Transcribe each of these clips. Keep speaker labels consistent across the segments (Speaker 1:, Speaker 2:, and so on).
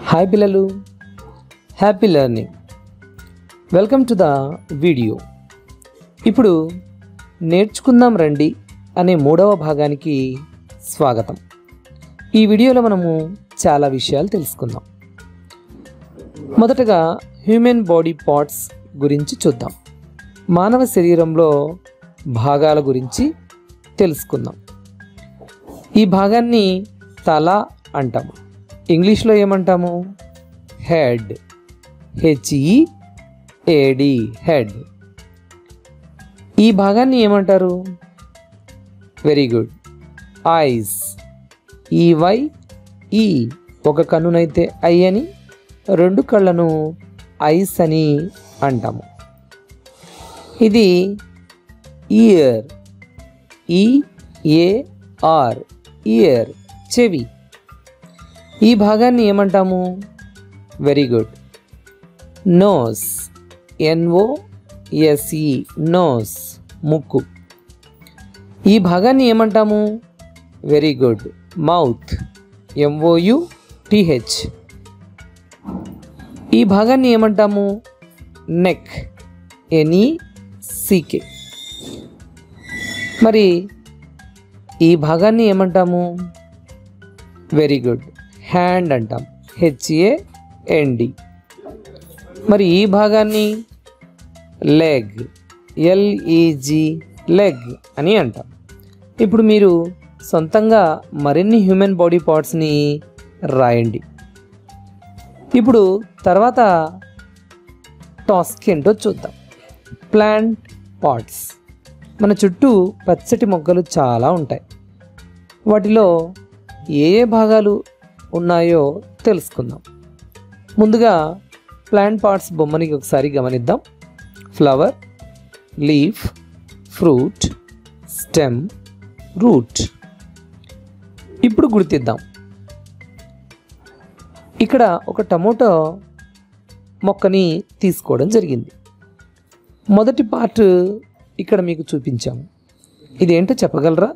Speaker 1: hi పిల్లలు happy learning welcome to the video ఇప్పుడు నేర్చుకుందాం రండి అనే మూడవ భాగానికి స్వాగతం ఈ వీడియోలో మనము చాలా విషయాలు తెలుసుకుందాం మొదటగా హ్యూమన్ బాడీ పార్ట్స్ గురించి చూద్దాం మానవ శరీరంలో భాగాల గురించి తెలుసుకుందాం ఈ భాగాన్ని తల అంటాము ఇంగ్లీష్లో ఏమంటాము హెడ్ హెచ్ఈ ఏడి హెడ్ ఈ భాగాన్ని ఏమంటారు వెరీ గుడ్ ఐస్ ఈవై ఈ ఒక కన్నునైతే ఐ అని రెండు కళ్ళను ఐస్ అని అంటాము ఇది ఇయర్ ఈఏఆర్ ఇయర్ చెవి ఈ భాగాన్ని ఏమంటాము very good nose N O S E nose ముక్కు ఈ భాగాన్ని ఏమంటాము very good mouth M O U T H ఈ భాగాన్ని ఏమంటాము నెక్ ఎన్ఈ సికే మరి ఈ భాగాన్ని ఏమంటాము వెరీ గుడ్ హ్యాండ్ అంటాం హెచ్ఏ ఎన్డి మరి ఈ భాగాన్ని లెగ్ ఎల్ఈజి లెగ్ అని అంటాం ఇప్పుడు మీరు సొంతంగా మరిన్ని హ్యూమన్ బాడీ పార్ట్స్ని రాయండి ఇప్పుడు తర్వాత టాస్క్ ఏంటో చూద్దాం ప్లాంట్ పార్ట్స్ మన చుట్టూ పచ్చటి మొక్కలు చాలా ఉంటాయి వాటిలో ఏ ఏ భాగాలు ఉన్నాయో తెలుసుకుందాం ముందుగా ప్లాంట్ పార్ట్స్ బొమ్మని ఒకసారి గమనిద్దాం flower leaf fruit stem root ఇప్పుడు గుర్తిద్దాం ఇక్కడ ఒక టమోటో మొక్కని తీసుకోవడం జరిగింది మొదటి పార్ట్ ఇక్కడ మీకు చూపించాము ఇదేంటో చెప్పగలరా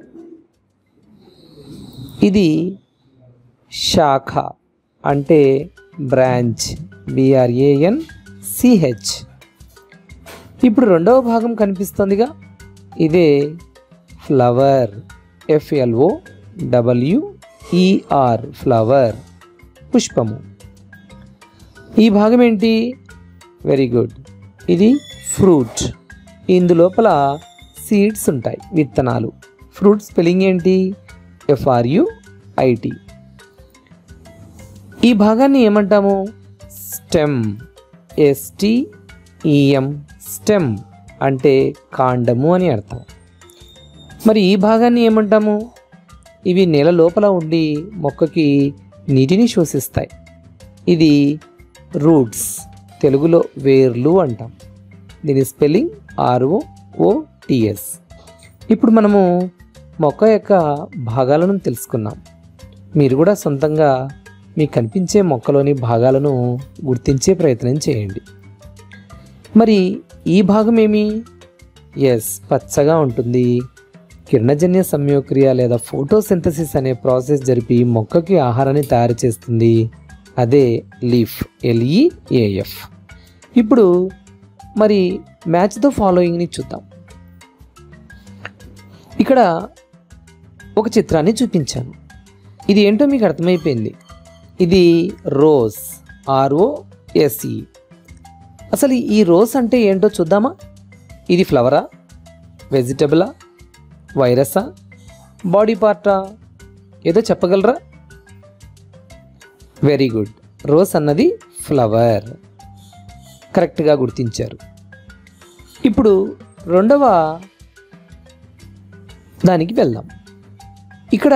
Speaker 1: ఇది శాఖ అంటే బ్రాంచ్ బిఆర్ఏఎన్ సిహెచ్ ఇప్పుడు రెండవ భాగం కనిపిస్తుందిగా ఇదే ఫ్లవర్ ఎఫ్ఎల్ఓ డబ్ల్యూఈఆర్ ఫ్లవర్ పుష్పము ఈ భాగం ఏంటి వెరీ గుడ్ ఇది ఫ్రూట్ ఇందులోపల సీడ్స్ ఉంటాయి విత్తనాలు ఫ్రూట్ స్పెల్లింగ్ ఏంటి ఎఫ్ఆర్యు ఐటి ఈ భాగాన్ని ఏమంటాము స్టెమ్ ఎస్టిఈఎం స్టెమ్ అంటే కాండము అని అర్థం మరి ఈ భాగాన్ని ఏమంటాము ఇవి నేల లోపల ఉండి మొక్కకి నీటిని శోషిస్తాయి ఇది రూట్స్ తెలుగులో వేర్లు అంటాం దీని స్పెల్లింగ్ ఆర్ఓ ఓటిఎస్ ఇప్పుడు మనము మొక్క యొక్క భాగాలను తెలుసుకున్నాం మీరు కూడా సొంతంగా మీకు కనిపించే మొక్కలోని భాగాలను గుర్తించే ప్రయత్నం చేయండి మరి ఈ భాగం ఏమి ఎస్ పచ్చగా ఉంటుంది కిరణజన్య సంయోక్రియ లేదా ఫోటోసింథసిస్ అనే ప్రాసెస్ జరిపి మొక్కకి ఆహారాన్ని తయారు చేస్తుంది అదే లీఫ్ ఎల్ఈఏఎఫ్ ఇప్పుడు మరి మ్యాచ్ ద ఫాలోయింగ్ని చూద్దాం ఇక్కడ ఒక చిత్రాన్ని చూపించాను ఇది ఏంటో మీకు అర్థమైపోయింది ఇది రోజ్ ఆర్ఓఎస్ఈ అసలు ఈ రోజ్ అంటే ఏంటో చూద్దామా ఇది ఫ్లవరా వెజిటబులా వైరసా బాడీ పార్టా ఏదో చెప్పగలరా వెరీ గుడ్ రోజ్ అన్నది ఫ్లవర్ కరెక్ట్గా గుర్తించారు ఇప్పుడు రెండవ దానికి వెళ్దాం ఇక్కడ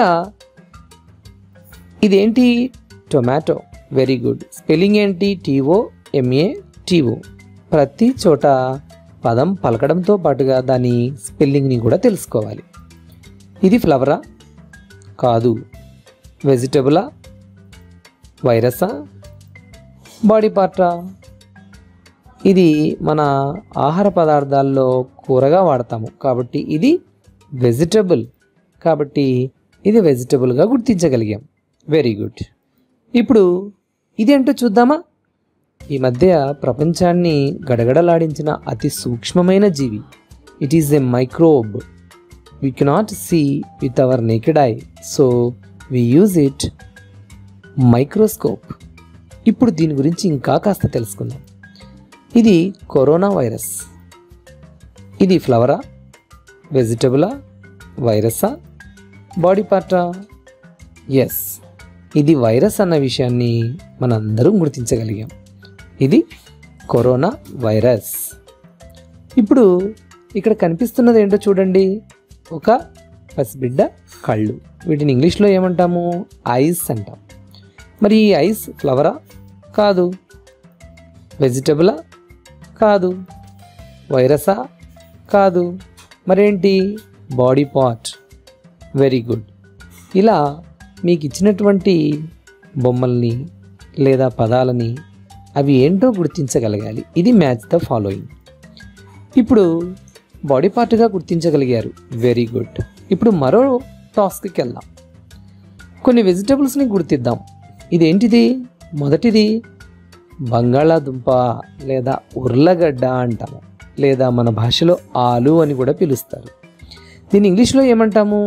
Speaker 1: ఇదేంటి టొమాటో వెరీ గుడ్ స్పెల్లింగ్ ఏంటి టీఓ ఎంఏ టీఓ ప్రతి చోట పదం పలకడంతో పాటుగా దాని స్పెల్లింగ్ని కూడా తెలుసుకోవాలి ఇది ఫ్లవరా కాదు వెజిటబులా వైరసా బాడీ పార్టా ఇది మన ఆహార పదార్థాల్లో కూరగా వాడతాము కాబట్టి ఇది వెజిటబుల్ కాబట్టి ఇది వెజిటబుల్గా గుర్తించగలిగాం వెరీ గుడ్ ఇప్పుడు ఇదేంటో చూద్దామా ఈ మధ్య ప్రపంచాన్ని గడగడలాడించిన అతి సూక్ష్మమైన జీవి it is a microbe we cannot see with our naked eye so we use it microscope ఇప్పుడు దీని గురించి ఇంకా కాస్త తెలుసుకుందాం ఇది కరోనా వైరస్ ఇది ఫ్లవరా వెజిటబులా వైరసా బాడీ పార్టా ఎస్ ఇది వైరస్ అన్న విషయాన్ని మనందరం గుర్తించగలిగాం ఇది కరోనా వైరస్ ఇప్పుడు ఇక్కడ కనిపిస్తున్నది ఏంటో చూడండి ఒక పసిబిడ్డ కళ్ళు వీటిని ఇంగ్లీష్లో ఏమంటాము ఐస్ అంటాం మరి ఈ ఐస్ ఫ్లవరా కాదు వెజిటబులా కాదు వైరసా కాదు మరేంటి బాడీ పార్ట్ వెరీ గుడ్ ఇలా మీకు ఇచ్చినటువంటి బొమ్మల్ని లేదా పదాలని అవి ఏంటో గుర్తించగలగాలి ఇది మ్యాచ్ ద ఫాలోయింగ్ ఇప్పుడు బాడీ పార్ట్గా గుర్తించగలిగారు వెరీ గుడ్ ఇప్పుడు మరో టాస్క్కి వెళ్దాం కొన్ని వెజిటబుల్స్ని గుర్తిద్దాం ఇదేంటిది మొదటిది బంగాళాదుంప లేదా ఉర్లగడ్డ అంటాము లేదా మన భాషలో ఆలు అని కూడా పిలుస్తారు దీన్ని ఇంగ్లీష్లో ఏమంటాము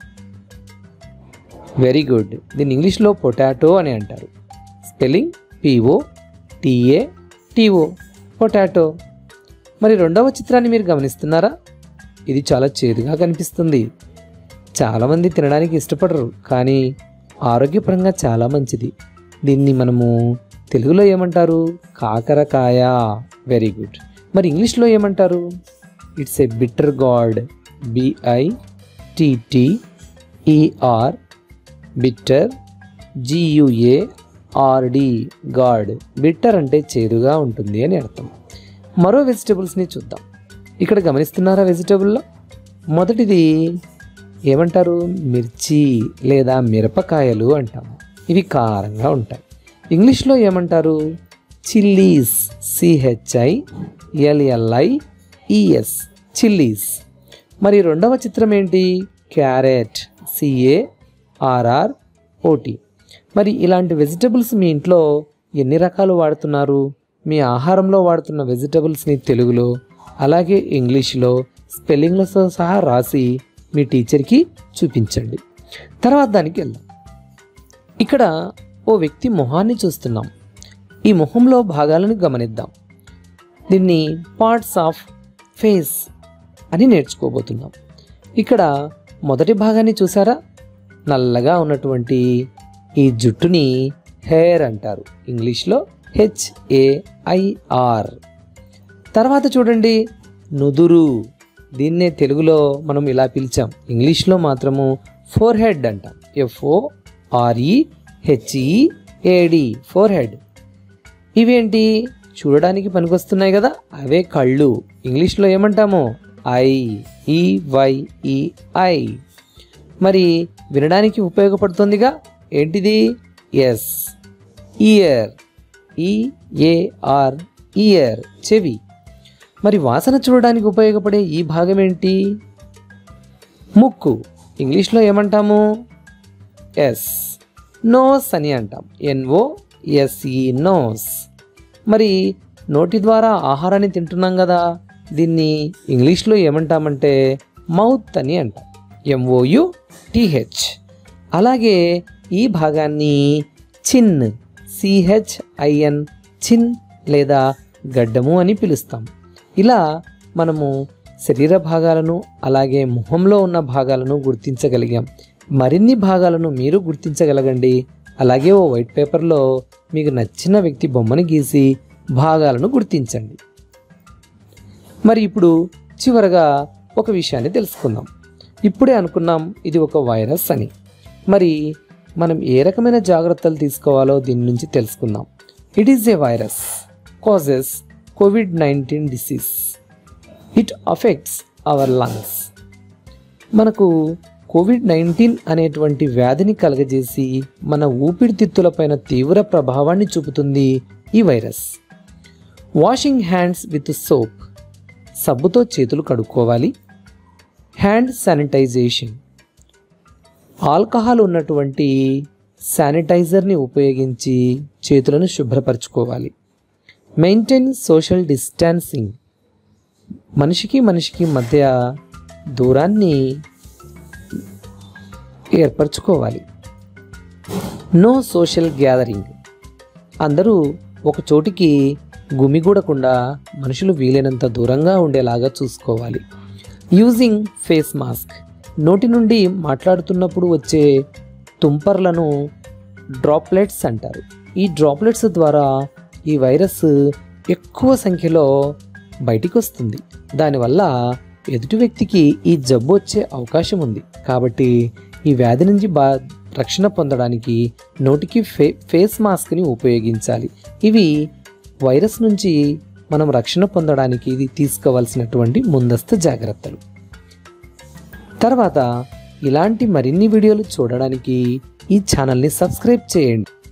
Speaker 1: వెరీ గుడ్ దీన్ని ఇంగ్లీష్లో పొటాటో అని అంటారు spelling P O T A T O potato మరి రెండవ చిత్రాన్ని మీరు గమనిస్తున్నారా ఇది చాలా చేదుగా కనిపిస్తుంది చాలామంది తినడానికి ఇష్టపడరు కానీ ఆరోగ్యపరంగా చాలా మంచిది దీన్ని మనము తెలుగులో ఏమంటారు కాకరకాయ వెరీ గుడ్ మరి ఇంగ్లీష్లో ఏమంటారు it's a bitter gourd B I T T E R bitter G U A R D gourd bitter అంటే చేదుగా ఉంటుంది అని అర్థం మరో వెజిటబుల్స్ని చూద్దాం ఇక్కడ గమనిస్తున్నారా వెజిటబుల్లో మొదటిది ఏమంటారు మిర్చి లేదా మిరపకాయలు అంటాము ఇవి కారంగా ఉంటాయి ఇంగ్లీష్లో ఏమంటారు chillies C H I L L I E S chillies మరి రెండవ చిత్రం ఏంటి క్యారెట్ సిఏ ఆర్ఆర్ ఓటి మరి ఇలాంటి వెజిటబుల్స్ మీ ఇంట్లో ఎన్ని రకాలు వాడుతున్నారు మీ ఆహారంలో వాడుతున్న వెజిటబుల్స్ని తెలుగులో అలాగే ఇంగ్లీష్లో స్పెల్లింగ్లతో సహా రాసి మీ టీచర్కి చూపించండి తర్వాత దానికి వెళ్దాం ఇక్కడ ఓ వ్యక్తి మొహాన్ని చూస్తున్నాం ఈ మొహంలో భాగాలను గమనిద్దాం దీన్ని పార్ట్స్ ఆఫ్ ఫేస్ అని నేర్చుకోబోతున్నాం ఇక్కడ మొదటి భాగాన్ని చూసారా నల్లగా ఉన్నటువంటి ఈ జుట్టుని హెయిర్ అంటారు ఇంగ్లీష్లో హెచ్ఏఐఆర్ తర్వాత చూడండి నుదురు దీన్నే తెలుగులో మనం ఇలా పిలిచాం ఇంగ్లీష్లో మాత్రము ఫోర్ హెడ్ అంటాం F O R E H E A D forehead ఇవేంటి చూడడానికి పనికొస్తున్నాయి కదా అవే కళ్ళు ఇంగ్లీష్లో ఏమంటాము ఐ ఈ వై ఈ ఐ మరి వినడానికి ఉపయోగపడుతుందిగా ఏంటిది ఎస్ ఇయర్ ఈఏఆర్ ఇయర్ చెవి మరి వాసన చూడడానికి ఉపయోగపడే ఈ భాగం ఏంటి ముక్కు ఇంగ్లీష్లో ఏమంటాము ఎస్ నోస్ అని అంటాం ఎన్ఓ ఎస్ఈ నోస్ మరి నోటి ద్వారా ఆహారాన్ని తింటున్నాం కదా దీన్ని ఇంగ్లీష్లో ఏమంటామంటే మౌత్ అని అంటాం ఎంఓయు టిహెచ్ అలాగే ఈ భాగాన్ని చిన్ సిహెచ్ఐఎన్ చిన్ లేదా గడ్డము అని పిలుస్తాం ఇలా మనము శరీర భాగాలను అలాగే ముఖంలో ఉన్న భాగాలను గుర్తించగలిగాం మరిన్ని భాగాలను మీరు గుర్తించగలగండి అలాగే ఓ వైట్ పేపర్లో మీకు నచ్చిన వ్యక్తి బొమ్మను గీసి భాగాలను గుర్తించండి మరి ఇప్పుడు చివరగా ఒక విషయాన్ని తెలుసుకుందాం ఇప్పుడే అనుకున్నాం ఇది ఒక వైరస్ అని మరి మనం ఏ రకమైన జాగ్రత్తలు తీసుకోవాలో దీని నుంచి తెలుసుకుందాం it is a virus causes COVID nineteen disease it affects our lungs మనకు కోవిడ్ నైన్టీన్ అనేటువంటి వ్యాధిని కలగజేసి మన ఊపిరితిత్తులపైన తీవ్ర ప్రభావాన్ని చూపుతుంది ఈ virus washing hands with soap సబ్బుతో చేతులు కడుక్కోవాలి హ్యాండ్ శానిటైజేషన్ ఆల్కహాల్ ఉన్నటువంటి శానిటైజర్ని ఉపయోగించి చేతులను శుభ్రపరచుకోవాలి మెయింటైన్ సోషల్ డిస్టాన్సింగ్ మనిషికి మనిషికి మధ్య దూరాన్ని ఏర్పరచుకోవాలి నో సోషల్ గ్యాదరింగ్ అందరూ ఒక చోటికి గుమిగూడకుండా మనుషులు వీలైనంత దూరంగా ఉండేలాగా చూసుకోవాలి యూజింగ్ ఫేస్ మాస్క్ నోటి నుండి మాట్లాడుతున్నప్పుడు వచ్చే తుంపర్లను డ్రాప్లెట్స్ అంటారు ఈ డ్రాప్లెట్స్ ద్వారా ఈ వైరస్ ఎక్కువ సంఖ్యలో బయటికి వస్తుంది దానివల్ల ఎదుటి వ్యక్తికి ఈ జబ్బు వచ్చే అవకాశం ఉంది కాబట్టి ఈ వ్యాధి నుంచి బా రక్షణ పొందడానికి నోటికి ఫే ఫేస్ మాస్క్ని ఉపయోగించాలి ఇవి వైరస్ నుంచి మనం రక్షణ పొందడానికి ఇది తీసుకోవాల్సినటువంటి ముందస్తు జాగ్రత్తలు తర్వాత ఇలాంటి మరిన్ని వీడియోలు చూడడానికి ఈ ఛానల్ని సబ్స్క్రైబ్ చేయండి